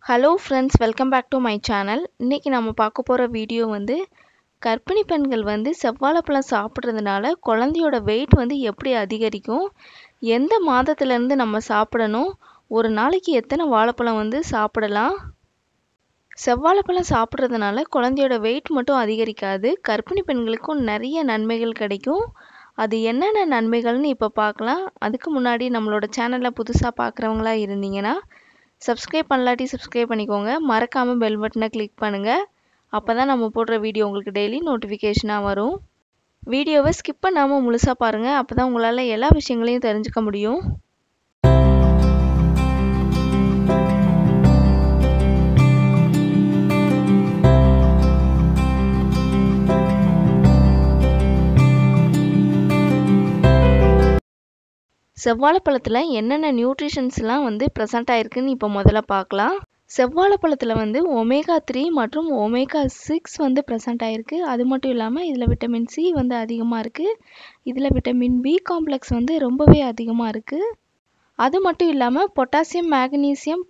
hello friends welcome back to my channel இன்றைக்கி நம்ம பார்க்க போகிற வீடியோ வந்து கர்ப்பிணி பெண்கள் வந்து செவ்வாழைப்பழம் சாப்பிட்றதுனால குழந்தையோட வெயிட் வந்து எப்படி அதிகரிக்கும் எந்த மாதத்துலேருந்து நம்ம சாப்பிடணும் ஒரு நாளைக்கு எத்தனை வாழைப்பழம் வந்து சாப்பிடலாம் செவ்வாழைப்பழம் சாப்பிட்றதுனால குழந்தையோட வெயிட் மட்டும் அதிகரிக்காது கர்ப்பிணி பெண்களுக்கும் நிறைய நன்மைகள் கிடைக்கும் அது என்னென்ன நன்மைகள்னு இப்போ பார்க்கலாம் அதுக்கு முன்னாடி நம்மளோட சேனலில் புதுசாக பார்க்குறவங்களா இருந்தீங்கன்னா சப்ஸ்கிரைப் பண்ணலாட்டி சப்ஸ்கிரைப் பண்ணிக்கோங்க மறக்காமல் பெல் பட்டனை கிளிக் பண்ணுங்கள் அப்போ தான் நம்ம போடுற வீடியோ உங்களுக்கு டெய்லி நோட்டிஃபிகேஷனாக வரும் வீடியோவை ஸ்கிப் பண்ணாமல் முழுசாக பாருங்கள் அப்போ தான் உங்களால் எல்லா விஷயங்களையும் தெரிஞ்சுக்க முடியும் செவ்வாழைப்பழத்தில் என்னென்ன நியூட்ரிஷன்ஸ்லாம் வந்து ப்ரெசண்ட் ஆயிருக்குன்னு இப்போ முதல்ல பார்க்கலாம் செவ்வாழைப்பழத்தில் வந்து ஒமேகா த்ரீ மற்றும் ஒமேகா சிக்ஸ் வந்து ப்ரெசண்ட் ஆயிருக்கு அது மட்டும் இல்லாமல் இதில் விட்டமின் சி வந்து அதிகமாக இருக்குது இதில் விட்டமின் பி காம்ப்ளெக்ஸ் வந்து ரொம்பவே அதிகமாக இருக்குது அது மட்டும் இல்லாமல் பொட்டாசியம் மேக்னீசியம்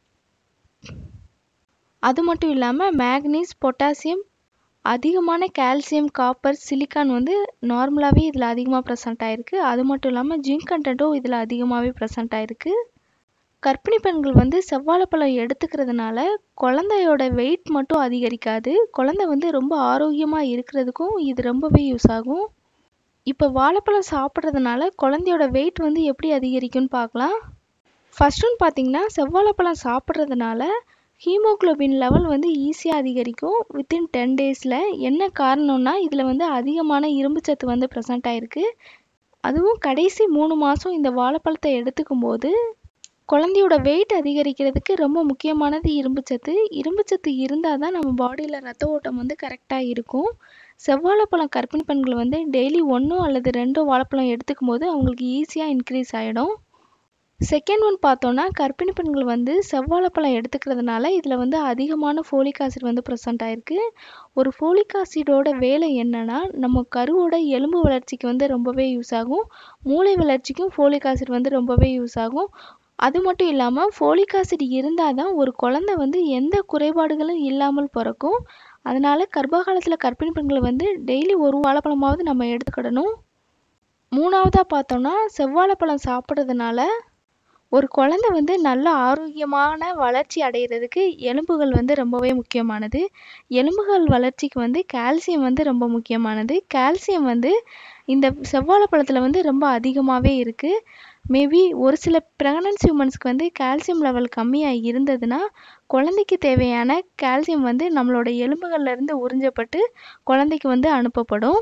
அது மட்டும் இல்லாமல் மேக்னீஸ் பொட்டாசியம் அதிகமான கால்சியம் காப்பர் சிலிக்கான் வந்து நார்மலாகவே இதில் அதிகமாக ப்ரெசண்ட் ஆகிருக்கு அது மட்டும் இல்லாமல் ஜிங்க் கண்டென்ட்டும் இதில் அதிகமாகவே ப்ரெசண்ட் ஆகிருக்கு கர்ப்பிணி பெண்கள் வந்து செவ்வாழைப்பழம் எடுத்துக்கிறதுனால குழந்தையோட வெயிட் மட்டும் அதிகரிக்காது குழந்தை வந்து ரொம்ப ஆரோக்கியமாக இருக்கிறதுக்கும் இது ரொம்பவே யூஸ் ஆகும் இப்போ வாழைப்பழம் சாப்பிட்றதுனால குழந்தையோட வெயிட் வந்து எப்படி அதிகரிக்கும்னு பார்க்கலாம் ஃபர்ஸ்ட் ஒன் பார்த்தீங்கன்னா செவ்வாழைப்பழம் சாப்பிட்றதுனால ஹீமோக்ளோபின் லெவல் வந்து ஈஸியாக அதிகரிக்கும் வித்தின் டென் டேஸில் என்ன காரணம்னா இதில் வந்து அதிகமான இரும்புச்சத்து வந்து ப்ரெசண்ட் ஆகிருக்கு அதுவும் கடைசி மூணு மாதம் இந்த வாழைப்பழத்தை எடுத்துக்கும் போது குழந்தையோட வெயிட் அதிகரிக்கிறதுக்கு ரொம்ப முக்கியமானது இரும்புச்சத்து இரும்புச்சத்து இருந்தால் தான் நம்ம பாடியில் ரத்த ஓட்டம் வந்து கரெக்டாக இருக்கும் செவ்வாழைப்பழம் கர்ப்பிணி பெண்கள் வந்து டெய்லி ஒன்றோ அல்லது ரெண்டோ வாழைப்பழம் எடுத்துக்கும் போது அவங்களுக்கு ஈஸியாக இன்க்ரீஸ் ஆகிடும் செகண்ட் ஒன் பார்த்தோன்னா கர்ப்பிணி பெண்கள் வந்து செவ்வாழைப்பழம் எடுத்துக்கிறதுனால இதில் வந்து அதிகமான ஃபோலிக் ஆசிட் வந்து ப்ரெசண்ட் ஆகிருக்கு ஒரு ஃபோலிக் ஆசிடோட வேலை என்னன்னா நம்ம கருவோட எலும்பு வளர்ச்சிக்கு வந்து ரொம்பவே யூஸ் ஆகும் மூளை வளர்ச்சிக்கும் ஃபோலிக் ஆசிட் வந்து ரொம்பவே யூஸ் ஆகும் அது மட்டும் இல்லாமல் ஃபோலிக் ஆசிட் இருந்தால் தான் ஒரு குழந்தை வந்து எந்த குறைபாடுகளும் இல்லாமல் பிறக்கும் அதனால் கர்ப்ப காலத்தில் கர்ப்பிணி பெண்கள் வந்து டெய்லி ஒரு வாழைப்பழமாவது நம்ம எடுத்துக்கிடணும் மூணாவதாக பார்த்தோன்னா செவ்வாழைப்பழம் சாப்பிட்றதுனால ஒரு குழந்தை வந்து நல்ல ஆரோக்கியமான வளர்ச்சி அடைகிறதுக்கு எலும்புகள் வந்து ரொம்பவே முக்கியமானது எலும்புகள் வளர்ச்சிக்கு வந்து கால்சியம் வந்து ரொம்ப முக்கியமானது கால்சியம் வந்து இந்த செவ்வாழைப்பழத்தில் வந்து ரொம்ப அதிகமாகவே இருக்குது மேபி ஒரு சில ப்ரெக்னன்சி உமன்ஸ்க்கு வந்து கால்சியம் லெவல் கம்மியாக இருந்ததுன்னா குழந்தைக்கு தேவையான கால்சியம் வந்து நம்மளோட எலும்புகள்லேருந்து உறிஞ்சப்பட்டு குழந்தைக்கு வந்து அனுப்பப்படும்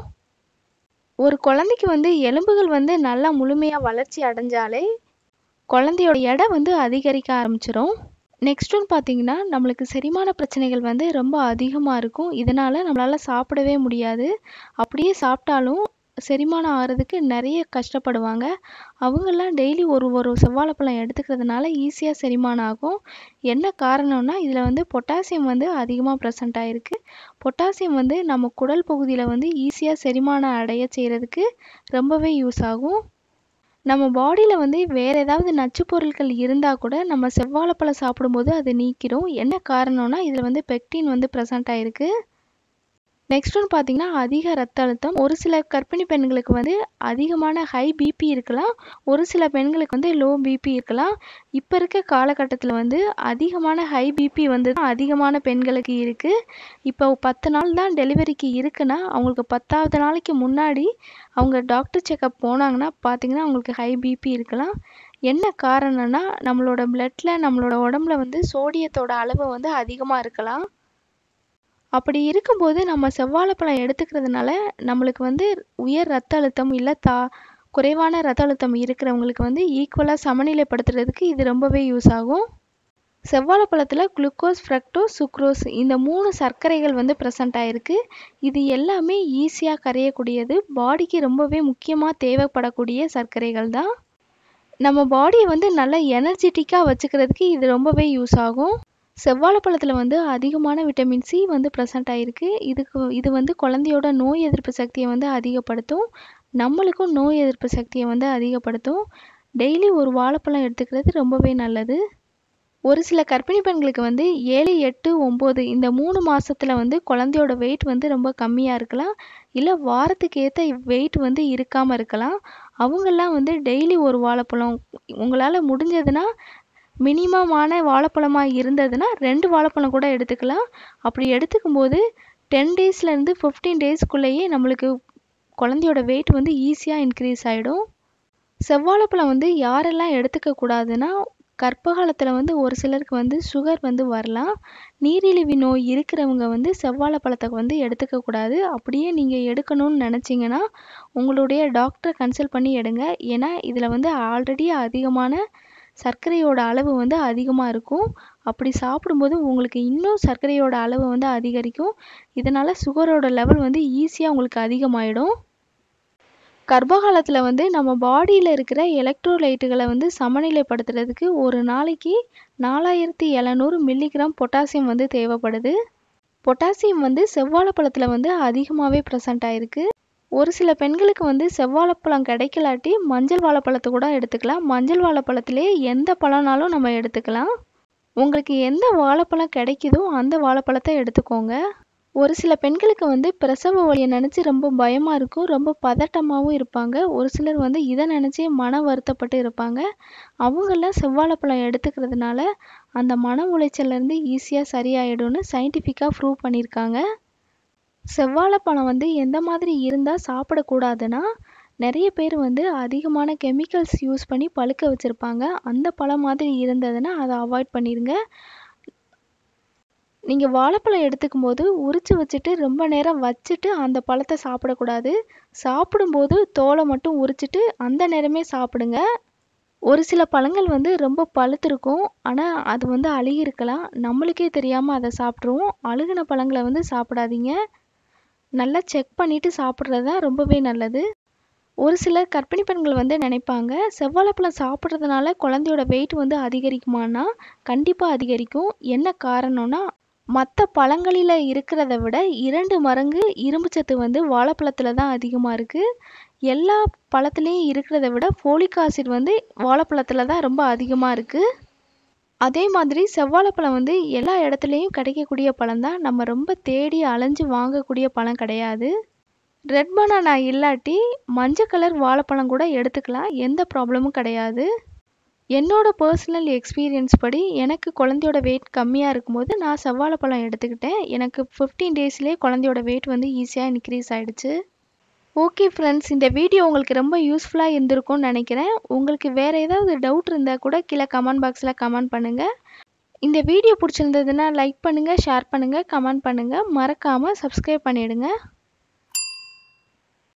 ஒரு குழந்தைக்கு வந்து எலும்புகள் வந்து நல்லா முழுமையாக வளர்ச்சி அடைஞ்சாலே குழந்தையோட எடை வந்து அதிகரிக்க ஆரம்பிச்சிடும் நெக்ஸ்ட் ஒன் பார்த்தீங்கன்னா நம்மளுக்கு செரிமான பிரச்சனைகள் வந்து ரொம்ப அதிகமாக இருக்கும் இதனால் நம்மளால் சாப்பிடவே முடியாது அப்படியே சாப்பிட்டாலும் செரிமானம் ஆகிறதுக்கு நிறைய கஷ்டப்படுவாங்க அவங்கெல்லாம் டெய்லி ஒரு ஒரு செவ்வாழைப்பழம் எடுத்துக்கிறதுனால ஈஸியாக செரிமானம் ஆகும் என்ன காரணம்னா இதில் வந்து பொட்டாசியம் வந்து அதிகமாக ப்ரெசண்ட் ஆகிருக்கு பொட்டாசியம் வந்து நம்ம குடல் பகுதியில் வந்து ஈஸியாக செரிமானம் அடைய செய்கிறதுக்கு ரொம்பவே யூஸ் ஆகும் நம்ம பாடியில் வந்து வேறு ஏதாவது நச்சு பொருட்கள் இருந்தால் கூட நம்ம செவ்வாழைப்பழம் சாப்பிடும்போது அதை நீக்கிடும் என்ன காரணம்னா இதில் வந்து பெக்டின் வந்து ப்ரெசண்ட் ஆகிருக்கு நெக்ஸ்ட் ஒன்று பார்த்தீங்கன்னா அதிக ரத்த அழுத்தம் ஒரு சில கர்ப்பிணி பெண்களுக்கு வந்து அதிகமான ஹை பிபி இருக்கலாம் ஒரு சில பெண்களுக்கு வந்து லோ பிபி இருக்கலாம் இப்போ இருக்க காலகட்டத்தில் வந்து அதிகமான ஹை பிபி வந்து அதிகமான பெண்களுக்கு இருக்குது இப்போ பத்து நாள் தான் டெலிவரிக்கு இருக்குன்னா அவங்களுக்கு பத்தாவது நாளைக்கு முன்னாடி அவங்க டாக்டர் செக்கப் போனாங்கன்னா பார்த்தீங்கன்னா அவங்களுக்கு ஹை பிபி இருக்கலாம் என்ன காரணம்னா நம்மளோட பிளட்டில் நம்மளோட உடம்புல வந்து சோடியத்தோட அளவு வந்து அதிகமாக இருக்கலாம் அப்படி இருக்கும்போது நம்ம செவ்வாழைப்பழம் எடுத்துக்கிறதுனால நம்மளுக்கு வந்து உயர் ரத்த அழுத்தம் இல்லை தா குறைவான ரத்த அழுத்தம் இருக்கிறவங்களுக்கு வந்து ஈக்குவலாக சமநிலைப்படுத்துறதுக்கு இது ரொம்பவே யூஸ் ஆகும் செவ்வாழைப்பழத்தில் குளுக்கோஸ் ஃப்ரக்டோஸ் சுக்ரோஸ் இந்த மூணு சர்க்கரைகள் வந்து ப்ரெசண்ட் ஆகிருக்கு இது எல்லாமே ஈஸியாக கரையக்கூடியது பாடிக்கு ரொம்பவே முக்கியமாக தேவைப்படக்கூடிய சர்க்கரைகள் தான் நம்ம பாடியை வந்து நல்லா எனர்ஜெட்டிக்காக வச்சுக்கிறதுக்கு இது ரொம்பவே யூஸ் ஆகும் செவ்வாழைப்பழத்தில் வந்து அதிகமான விட்டமின் சி வந்து ப்ரெசண்ட் ஆகிருக்கு இதுக்கு இது வந்து குழந்தையோட நோய் எதிர்ப்பு சக்தியை வந்து அதிகப்படுத்தும் நம்மளுக்கும் நோய் எதிர்ப்பு சக்தியை வந்து அதிகப்படுத்தும் டெய்லி ஒரு வாழைப்பழம் எடுத்துக்கிறது ரொம்பவே நல்லது ஒரு சில கர்ப்பிணி பெண்களுக்கு வந்து ஏழு எட்டு ஒம்பது இந்த மூணு மாசத்துல வந்து குழந்தையோட வெயிட் வந்து ரொம்ப கம்மியாக இருக்கலாம் இல்லை வாரத்துக்கு ஏற்ற வெயிட் வந்து இருக்காமல் இருக்கலாம் அவங்கெல்லாம் வந்து டெய்லி ஒரு வாழைப்பழம் உங்களால் முடிஞ்சதுன்னா மினிமமான வாழைப்பழமாக இருந்ததுன்னா ரெண்டு வாழைப்பழம் கூட எடுத்துக்கலாம் அப்படி எடுத்துக்கும் போது டென் டேஸ்லேருந்து ஃபிஃப்டீன் டேஸ்க்குள்ளேயே நம்மளுக்கு குழந்தையோட வெயிட் வந்து ஈஸியாக இன்க்ரீஸ் ஆகிடும் செவ்வாழைப்பழம் வந்து யாரெல்லாம் எடுத்துக்க கூடாதுன்னா கர்ப்ப காலத்தில் வந்து ஒரு சிலருக்கு வந்து சுகர் வந்து வரலாம் நீரிழிவு நோய் இருக்கிறவங்க வந்து செவ்வாழைப்பழத்தை வந்து எடுத்துக்க கூடாது அப்படியே நீங்கள் எடுக்கணும்னு நினச்சிங்கன்னா உங்களுடைய டாக்டரை கன்சல்ட் பண்ணி எடுங்க ஏன்னா இதில் வந்து ஆல்ரெடி அதிகமான சர்க்கரையோட அளவு வந்து அதிகமாக இருக்கும் அப்படி சாப்பிடும்போது உங்களுக்கு இன்னும் சர்க்கரையோட அளவு வந்து அதிகரிக்கும் இதனால் சுகரோட லெவல் வந்து ஈஸியாக உங்களுக்கு அதிகமாயிடும் கர்ப்ப காலத்தில் வந்து நம்ம பாடியில் இருக்கிற எலக்ட்ரோலைட்டுகளை வந்து சமநிலைப்படுத்துறதுக்கு ஒரு நாளைக்கு நாலாயிரத்தி எழுநூறு மில்லிகிராம் பொட்டாசியம் வந்து தேவைப்படுது பொட்டாசியம் வந்து செவ்வாழைப்பழத்தில் வந்து அதிகமாகவே ப்ரெசண்ட் ஆயிருக்கு ஒரு சில பெண்களுக்கு வந்து செவ்வாழைப்பழம் கிடைக்கலாட்டி மஞ்சள் வாழைப்பழத்தை கூட எடுத்துக்கலாம் மஞ்சள் வாழைப்பழத்திலே எந்த பழம்னாலும் நம்ம எடுத்துக்கலாம் உங்களுக்கு எந்த வாழைப்பழம் கிடைக்குதோ அந்த வாழைப்பழத்தை எடுத்துக்கோங்க ஒரு சில பெண்களுக்கு வந்து பிரசவ வலியை நினச்சி ரொம்ப பயமாக இருக்கும் ரொம்ப பதட்டமாகவும் இருப்பாங்க ஒரு சிலர் வந்து இதை நினச்சே மன வருத்தப்பட்டு இருப்பாங்க அவங்கெல்லாம் செவ்வாழைப்பழம் எடுத்துக்கிறதுனால அந்த மன உளைச்சல்லேருந்து ஈஸியாக சரியாயிடும்னு சயின்டிஃபிக்காக ப்ரூவ் பண்ணியிருக்காங்க செவ்வாழைப்பழம் வந்து எந்த மாதிரி இருந்தால் சாப்பிடக்கூடாதுன்னா நிறைய பேர் வந்து அதிகமான கெமிக்கல்ஸ் யூஸ் பண்ணி பழுக்க வச்சுருப்பாங்க அந்த பழம் மாதிரி இருந்ததுன்னா அதை அவாய்ட் பண்ணிடுங்க நீங்கள் வாழைப்பழம் எடுத்துக்கும் போது உரிச்சு வச்சுட்டு ரொம்ப நேரம் வச்சுட்டு அந்த பழத்தை சாப்பிடக்கூடாது சாப்பிடும்போது தோலை மட்டும் உரிச்சிட்டு அந்த நேரமே சாப்பிடுங்க ஒரு சில பழங்கள் வந்து ரொம்ப பழுத்திருக்கும் ஆனால் அது வந்து அழுகியிருக்கலாம் நம்மளுக்கே தெரியாமல் அதை சாப்பிட்ருவோம் அழுகின பழங்களை வந்து சாப்பிடாதீங்க நல்லா செக் பண்ணிவிட்டு சாப்பிட்றது தான் ரொம்பவே நல்லது ஒரு சில கர்ப்பிணி பெண்கள் வந்து நினைப்பாங்க செவ்வாழைப்பழம் சாப்பிட்றதுனால குழந்தையோட வெயிட் வந்து அதிகரிக்குமானா கண்டிப்பாக அதிகரிக்கும் என்ன காரணம்னா மற்ற பழங்களில் இருக்கிறத விட இரண்டு மடங்கு இரும்புச்சத்து வந்து வாழைப்பழத்தில் தான் அதிகமாக இருக்குது எல்லா பழத்துலேயும் இருக்கிறத விட ஃபோலிக் ஆசிட் வந்து வாழைப்பழத்தில் தான் ரொம்ப அதிகமாக இருக்குது அதே மாதிரி செவ்வாழைப்பழம் வந்து எல்லா இடத்துலையும் கிடைக்கக்கூடிய பழம் தான் நம்ம ரொம்ப தேடி அலைஞ்சு வாங்கக்கூடிய பழம் கிடையாது ரெட் பனானா இல்லாட்டி மஞ்சள் கலர் வாழைப்பழம் கூட எடுத்துக்கலாம் எந்த ப்ராப்ளமும் கிடையாது என்னோட பர்சனல் எக்ஸ்பீரியன்ஸ் படி எனக்கு குழந்தையோட வெயிட் கம்மியாக இருக்கும்போது நான் செவ்வாழைப்பழம் எடுத்துக்கிட்டேன் எனக்கு ஃபிஃப்டீன் டேஸ்லேயே குழந்தையோட வெயிட் வந்து ஈஸியாக இன்க்ரீஸ் ஆகிடுச்சு ஓகே ஃப்ரெண்ட்ஸ் இந்த வீடியோ உங்களுக்கு ரொம்ப யூஸ்ஃபுல்லாக இருந்திருக்கும்னு நினைக்கிறேன் உங்களுக்கு வேறு ஏதாவது டவுட் இருந்தால் கூட கீழே கமெண்ட் பாக்ஸில் கமெண்ட் பண்ணுங்கள் இந்த வீடியோ பிடிச்சிருந்ததுன்னா லைக் பண்ணுங்கள் ஷேர் பண்ணுங்கள் கமெண்ட் பண்ணுங்கள் மறக்காமல் சப்ஸ்கிரைப் பண்ணிவிடுங்க